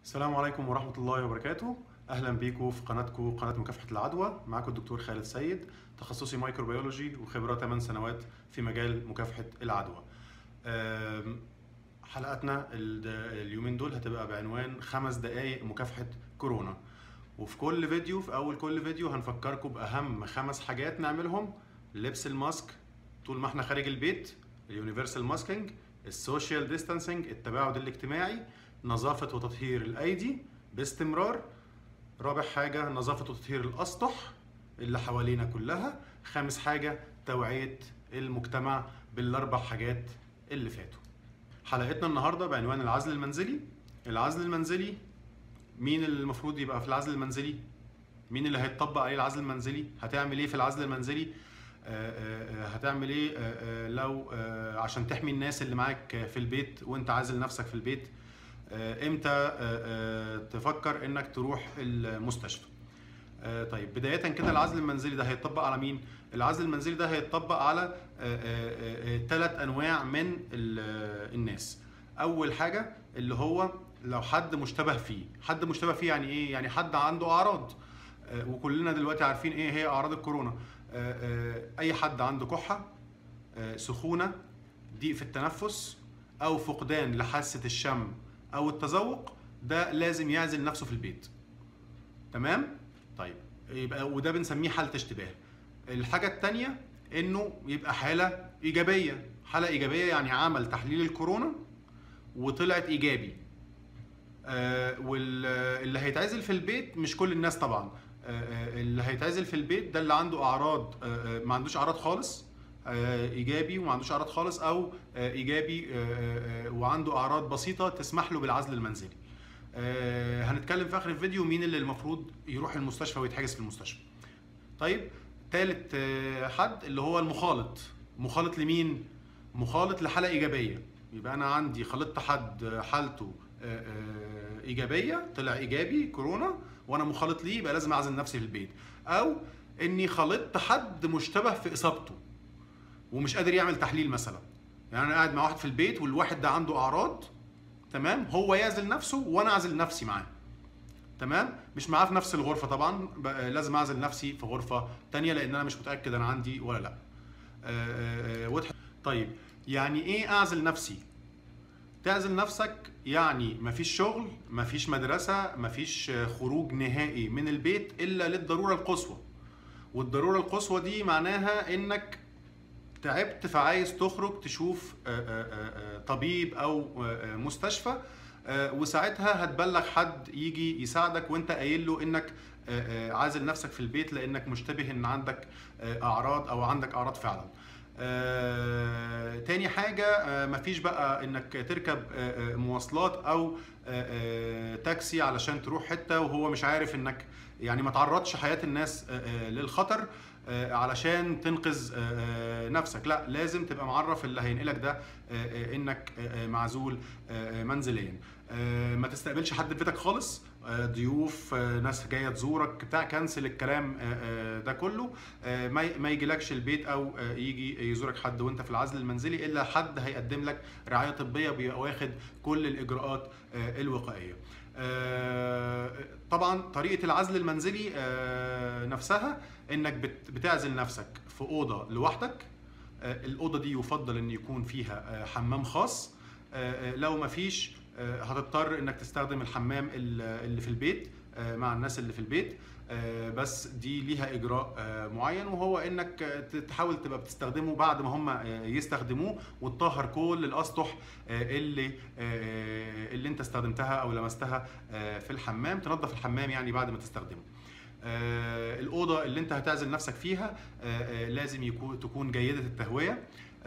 السلام عليكم ورحمة الله وبركاته أهلا بيكم في قناتكم قناة مكافحة العدوى معاكم الدكتور خالد سيد تخصصي مايكروبيولوجي وخبرة 8 سنوات في مجال مكافحة العدوى أم، حلقتنا ال- اليومين دول هتبقى بعنوان خمس دقايق مكافحة كورونا وفي كل فيديو في أول كل فيديو هنفكركم بأهم خمس حاجات نعملهم لبس الماسك طول ما احنا خارج البيت اليونيفرسال ماسكينج السوشيال ديستانسينج التباعد الاجتماعي نظافة وتطهير الأيدي باستمرار رابع حاجة نظافة وتطهير الأسطح اللي حوالينا كلها خامس حاجة توعية المجتمع بالأربع حاجات اللي فاتوا حلقتنا النهاردة بعنوان العزل المنزلي العزل المنزلي مين اللي المفروض يبقى في العزل المنزلي مين اللي هيتطبق عليه العزل المنزلي هتعمل ايه في العزل المنزلي آه، آه، آه، هتعمل ايه آه، آه، لو آه، عشان تحمي الناس اللي معاك في البيت وانت عازل نفسك في البيت آه، امتى آه، آه، تفكر انك تروح المستشفى آه، طيب بداية كده العزل المنزلي ده هيتطبق على مين؟ العزل المنزلي ده هيتطبق على ثلاث انواع من ال- آه، الناس. أول حاجة اللي هو لو حد مشتبه فيه، حد مشتبه فيه يعني إيه؟ يعني حد عنده أعراض آه، وكلنا دلوقتي عارفين إيه هي أعراض الكورونا. آه، آه، أي حد عنده كحة آه، سخونة ضيق في التنفس أو فقدان لحاسة الشم أو التذوق ده لازم يعزل نفسه في البيت. تمام؟ طيب يبقى وده بنسميه حالة اشتباه. الحاجة التانية انه يبقى حالة ايجابية، حالة ايجابية يعني عمل تحليل الكورونا وطلعت ايجابي. آه واللي هيتعزل في البيت مش كل الناس طبعا. آه آه، اللي هيتعزل في البيت ده اللي عنده اعراض آه آه، ما عندوش اعراض خالص آه، ايجابي وما عندوش اعراض خالص او آه، ايجابي آه، آه، آه، وعنده اعراض بسيطه تسمح له بالعزل المنزلي. آه، هنتكلم في اخر الفيديو مين اللي المفروض يروح المستشفى ويتحجز في المستشفى. طيب تالت آه، حد اللي هو المخالط مخالط لمين؟ مخالط لحالة إيجابية يبقى أنا عندي خلطت حد آه، حالته آه، آه، إيجابية طلع إيجابي كورونا وأنا مخالط ليه يبقى لازم أعزل نفسي في البيت أو إني خلطت حد مشتبه في إصابته ومش قادر يعمل تحليل مثلا يعني أنا قاعد مع واحد في البيت والواحد ده عنده أعراض تمام هو يعزل نفسه وأنا أعزل نفسي معاه تمام مش معاه في نفس الغرفه طبعا بقى لازم اعزل نفسي في غرفه تانية لان انا مش متاكد انا عندي ولا لا آه، آه، واضح طيب يعني ايه اعزل نفسي تعزل نفسك يعني مفيش شغل مفيش مدرسه مفيش آه، خروج نهائي من البيت الا للضروره القصوى والضروره القصوى دي معناها انك تعبت فعايز تخرج تشوف آه، آه، آه، طبيب او آه، آه، مستشفى آه، وساعتها هتبلغ حد يجي يساعدك وانت قايل له انك آه، آه، عازل نفسك في البيت لانك مشتبه ان عندك آه، اعراض او عندك اعراض فعلا آه، تاني حاجة آه، مفيش بقى انك تركب آه، آه، مواصلات او آه، آه، تاكسي علشان تروح حتة وهو مش عارف انك يعني ما تعرضش حياة الناس آه، آه، للخطر آه، علشان تنقذ آه، آه، نفسك لا لازم تبقى معرف اللي هينقلك ده آه، آه، انك آه، آه، معزول آه، آه، منزليا آه، ما تستقبلش حد في بيتك خالص آه، ضيوف آه، ناس جايه تزورك بتاع كنسل الكلام آه، آه، ده كله آه، ما ي- ما يجيلكش البيت او آه، يجي يزورك حد وانت في العزل المنزلي الا حد هيقدم لك رعايه طبيه بيبقى واخد كل الاجراءات آه، الوقائيه آه، طبعا طريقه العزل المنزلي آه، نفسها انك بت- بتعزل نفسك في اوضه لوحدك آه، الاوضه دي يفضل ان يكون فيها آه، حمام خاص آه، آه، لو مفيش آه، هتضطر انك تستخدم الحمام ال- اللي في البيت آه، مع الناس اللي في البيت آه، بس دي ليها اجراء آه، معين وهو انك آه، ت- تحاول تبقى بتستخدمه بعد ما هم آه، يستخدموه وتطهر كل الاسطح آه، اللي آه، اللي انت استخدمتها او لمستها آه، في الحمام تنظف الحمام يعني بعد ما تستخدمه آه، الأوضة اللي أنت هتعزل نفسك فيها آه، آه، لازم يكون تكون جيدة التهوية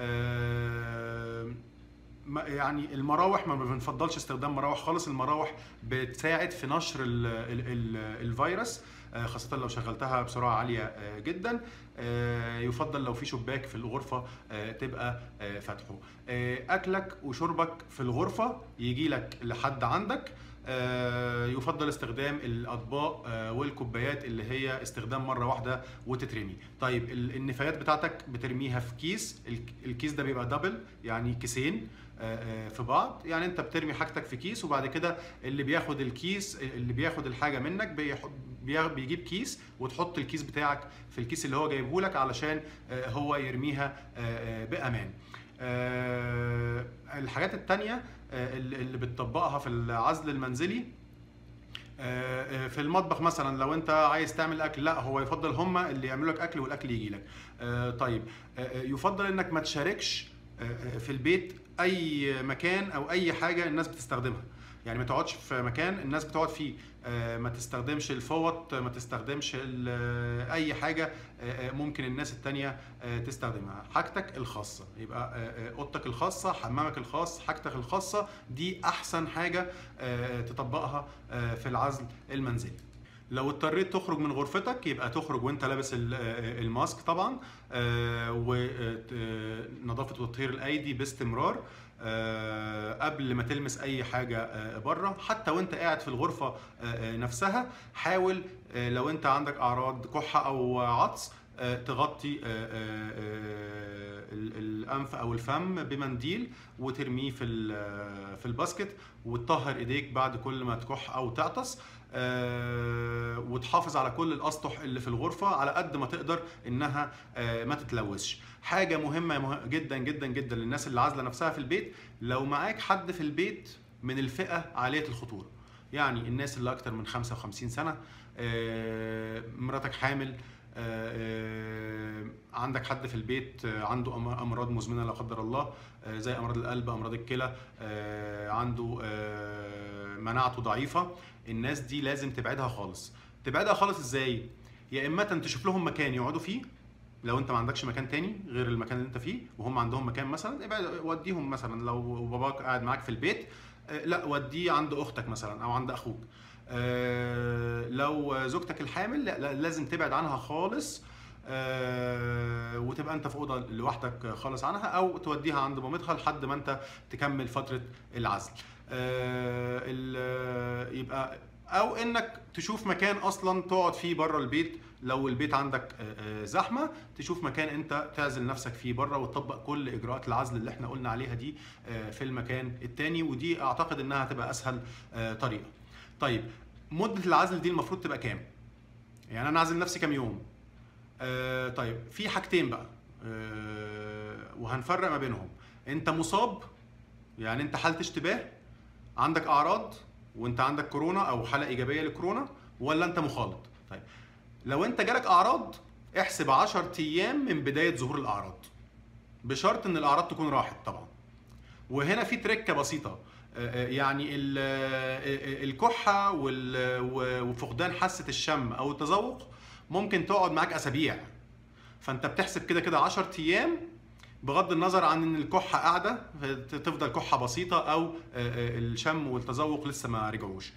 آه، ما- يعني المراوح ما بنفضلش استخدام مراوح خالص المراوح بتساعد في نشر ال ال ال الفيروس آه، خاصة لو شغلتها بسرعة عالية آه، جدا آه، يفضل لو في شباك في الغرفة آه، تبقى آه، فاتحه آه، أكلك وشربك في الغرفة يجي لك لحد عندك آه، يفضل استخدام الاطباق آه، والكوبايات اللي هي استخدام مره واحده وتترمي طيب ال- النفايات بتاعتك بترميها في كيس الك- الكيس ده بيبقى دبل يعني كيسين آه، آه، في بعض يعني انت بترمي حاجتك في كيس وبعد كده اللي بياخد الكيس اللي بياخد الحاجه منك بيحط بياخ- بيجيب كيس وتحط الكيس بتاعك في الكيس اللي هو جايبه لك علشان آه، هو يرميها آه، آه، بامان آه، الحاجات التانية آه، اللي اللي بتطبقها في العزل المنزلي آه، آه، في المطبخ مثلا لو انت عايز تعمل اكل لا هو يفضل هما اللي يعملوا لك اكل والاكل يجي لك آه، طيب آه، آه، يفضل انك ما تشاركش آه، آه، في البيت اي مكان او اي حاجه الناس بتستخدمها يعني ما تقعدش في مكان الناس بتقعد فيه آه، ما تستخدمش الفوط ما تستخدمش ال- آه، اي حاجه آه، آه، ممكن الناس التانية آه، تستخدمها حاجتك الخاصه يبقى آه، آه، اوضتك الخاصه حمامك الخاص حاجتك الخاصه دي احسن حاجه آه، تطبقها آه، في العزل المنزلي لو اضطريت تخرج من غرفتك يبقى تخرج وانت لابس ال- آه، الماسك طبعا ونظافه وتطهير الايدي باستمرار آه، قبل ما تلمس اي حاجه آه، بره حتى وانت قاعد في الغرفه آه، آه، نفسها حاول آه، لو انت عندك اعراض كحه او عطس آه، تغطي آه، آه، آه، ال- الانف او الفم بمنديل وترميه في ال- في الباسكت وتطهر ايديك بعد كل ما تكح او تعطس آه، وتحافظ على كل الاسطح اللي في الغرفه على قد ما تقدر انها آه، ما تتلوثش حاجه مهمه مه- جدا جدا جدا للناس اللي عازله نفسها في البيت لو معاك حد في البيت من الفئه عاليه الخطوره يعني الناس اللي اكتر من 55 سنه آه، مراتك حامل آه، آه، عندك حد في البيت آه، عنده أم- امراض مزمنه لا قدر الله آه، زي امراض القلب امراض الكلى آه، عنده آه، مناعته ضعيفه الناس دي لازم تبعدها خالص تبعدها خالص ازاي يا اما تشوف لهم مكان يقعدوا فيه لو انت ما عندكش مكان تاني غير المكان اللي انت فيه وهم عندهم مكان مثلا ابعد وديهم مثلا لو باباك قاعد معاك في البيت آه، لا وديه عند اختك مثلا او عند اخوك آه، لو زوجتك الحامل لا لا، لازم تبعد عنها خالص آه، وتبقى انت في اوضه لوحدك خالص عنها او توديها عند مامتها لحد ما انت تكمل فتره العزل آه، ال- يبقى او انك تشوف مكان اصلا تقعد فيه بره البيت لو البيت عندك آه، آه، زحمه تشوف مكان انت تعزل نفسك فيه بره وتطبق كل اجراءات العزل اللي احنا قلنا عليها دي آه، في المكان التاني ودي اعتقد انها هتبقى اسهل آه، طريقه طيب مده العزل دي المفروض تبقى كام يعني انا عازل نفسي كام يوم آه طيب في حاجتين بقى آه وهنفرق ما بينهم انت مصاب يعني انت حاله اشتباه عندك اعراض وانت عندك كورونا او حاله ايجابيه لكورونا ولا انت مخالط طيب لو انت جالك اعراض احسب 10 ايام من بدايه ظهور الاعراض بشرط ان الاعراض تكون راحت طبعا وهنا في تركه بسيطه آه، آه، يعني ال- آه، آه، الكحه وال- و- وفقدان حاسه الشم او التذوق ممكن تقعد معاك اسابيع فانت بتحسب كده كده 10 ايام بغض النظر عن ان الكحه قاعده تفضل كحه بسيطه او آه، آه، الشم والتذوق لسه ما رجعوش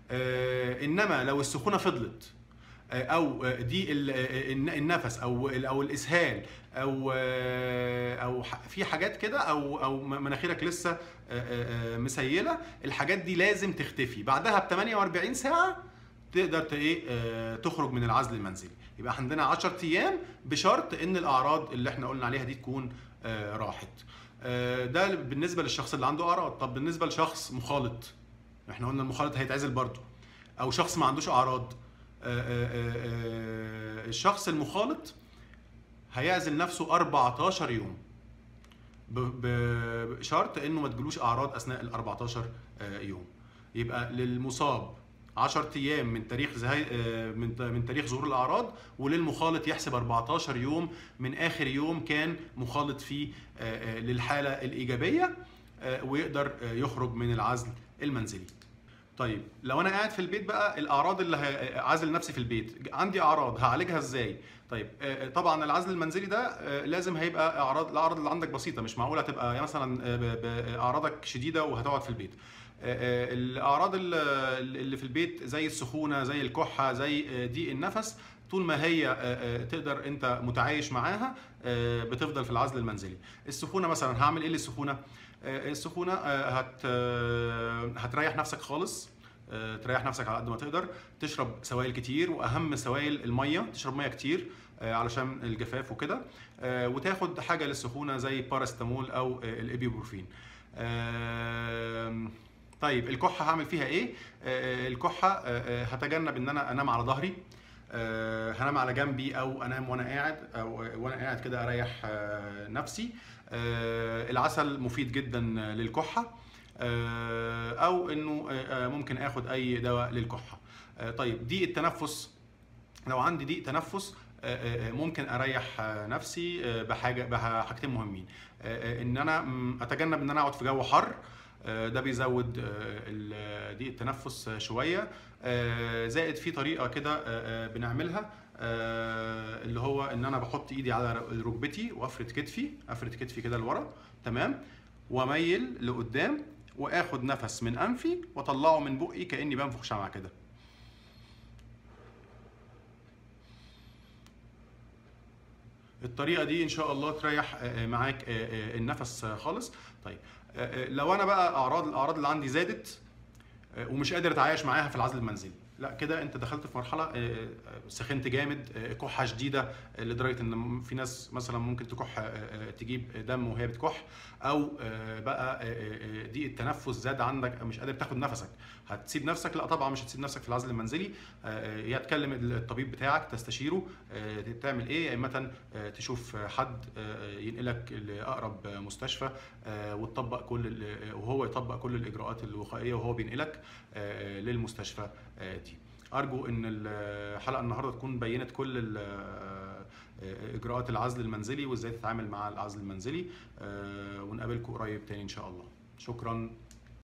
آه، انما لو السخونه فضلت آه، او آه، دي ال- آه، الن- النفس او ال- او الاسهال او آه، او ح- في حاجات كده او او م- مناخيرك لسه آه، آه، آه، مسيله الحاجات دي لازم تختفي بعدها ب 48 ساعه تقدر ت- ايه آه، تخرج من العزل المنزلي يبقى عندنا 10 ايام بشرط ان الاعراض اللي احنا قلنا عليها دي تكون آه، راحت آه، ده بالنسبه للشخص اللي عنده اعراض طب بالنسبه لشخص مخالط احنا قلنا المخالط هيتعزل برضه او شخص ما عندوش اعراض آه، آه، آه، آه، الشخص المخالط هيعزل نفسه 14 يوم ب- ب- بشرط انه ما تجيلوش اعراض اثناء ال 14 آه، يوم يبقى للمصاب 10 ايام من تاريخ زهاي آه، من ت- من تاريخ ظهور الاعراض وللمخالط يحسب 14 يوم من اخر يوم كان مخالط فيه آه، آه، للحاله الايجابيه آه، ويقدر آه، يخرج من العزل المنزلي طيب لو انا قاعد في البيت بقى الاعراض اللي ه- عازل نفسي في البيت عندي اعراض هعالجها ازاي طيب آه، طبعا العزل المنزلي ده آه، لازم هيبقى اعراض الاعراض اللي عندك بسيطه مش معقوله تبقى يعني مثلا آه، ب- ب- اعراضك شديده وهتقعد في البيت آه، آه، الاعراض ال- اللي في البيت زي السخونه زي الكحه زي آه، ضيق النفس طول ما هي آه، آه، تقدر انت متعايش معاها آه، بتفضل في العزل المنزلي السخونه مثلا هعمل ايه للسخونه آه، السخونه آه، هت آه، هتريح نفسك خالص آه، تريح نفسك على قد ما تقدر تشرب سوائل كتير واهم سوائل الميه تشرب ميه كتير آه، علشان الجفاف وكده آه، وتاخد حاجه للسخونه زي باراستامول او آه، الابيبروفين آم، طيب الكحه هعمل فيها ايه آه، الكحه آه، آه، هتجنب ان انا انام على ظهري آه، هنام على جنبي او انام وانا قاعد او وانا قاعد كده اريح آه، نفسي آه، العسل مفيد جدا للكحه آه، او انه آه، آه، ممكن اخد اي دواء للكحه آه، طيب ضيق التنفس لو عندي ضيق تنفس آه، آه، ممكن اريح آه، نفسي آه، بحاجه بحاجتين مهمين آه، آه، ان انا م، اتجنب ان انا اقعد في جو حر آه، ده بيزود آه، ال- ضيق التنفس آه، شويه آه، زائد في طريقه كده آه، آه، بنعملها آه، اللي هو ان انا بحط ايدي على ركبتي وافرد كتفي افرد كتفي كده لورا تمام واميل لقدام واخد نفس من انفي واطلعه من بقي كاني بنفخ شمعه كده الطريقه دي ان شاء الله تريح آه، آه، معاك آه، آه، النفس آه، خالص طيب آه، آه، لو انا بقى اعراض الاعراض اللي عندي زادت آه، ومش قادر اتعايش معاها في العزل المنزلي لا كده انت دخلت في مرحله آه، آه، سخنت جامد آه، كحه شديده آه، لدرجه ان في ناس مثلا ممكن تكح آه، آه، تجيب دم وهي بتكح او آه، بقى آه، آه، ضيق التنفس زاد عندك مش قادر تاخد نفسك هتسيب نفسك لا طبعا مش هتسيب نفسك في العزل المنزلي آه، يا تكلم الطبيب بتاعك تستشيره آه، تعمل ايه يا اما آه، تشوف حد آه، ينقلك لاقرب مستشفى آه، وتطبق كل ال- وهو يطبق كل الاجراءات الوقائيه وهو بينقلك آه، للمستشفى آه، دي ارجو ان الحلقه النهارده تكون بينت كل ال- آه، اجراءات العزل المنزلي وازاي تتعامل مع العزل المنزلي آه، ونقابلكم قريب تاني ان شاء الله شكرا